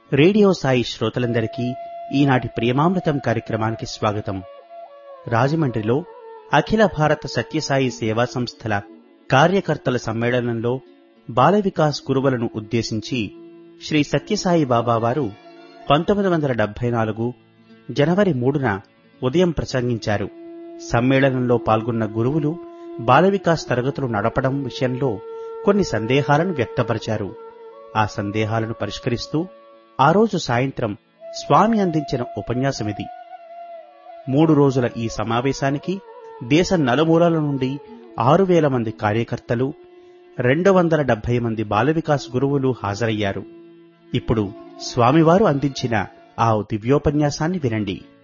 radio Sai శ్రోతలందరికీ ఈనాటి ప్రియమామృతం కార్యక్రమానికి స్వాగతం రాజమండ్రిలో అఖిల భారత సత్యసాయి సేవా సంస్థల కార్యకర్తల సమ్మేళనంలో బాల వికాస్ గురువులను ఉద్దేశించి శ్రీ సత్యసాయి బాబా వారు పంతొమ్మిది వందల డెబ్బై నాలుగు జనవరి మూడున ఉదయం ప్రసంగించారు సమ్మేళనంలో పాల్గొన్న గురువులు బాల వికాస్ తరగతులు నడపడం విషయంలో కొన్ని సందేహాలను వ్యక్తపరిచారు ఆ సందేహాలను పరిష్కరిస్తూ ఆ రోజు సాయంత్రం స్వామి అందించిన ఉపన్యాసమిది మూడు రోజుల ఈ సమావేశానికి దేశ నలుమూలల నుండి ఆరు వేల మంది కార్యకర్తలు రెండు వందల డెబ్బై మంది బాల వికాస్ గురువులు హాజరయ్యారు ఇప్పుడు స్వామివారు అందించిన ఆ దివ్యోపన్యాసాన్ని వినండి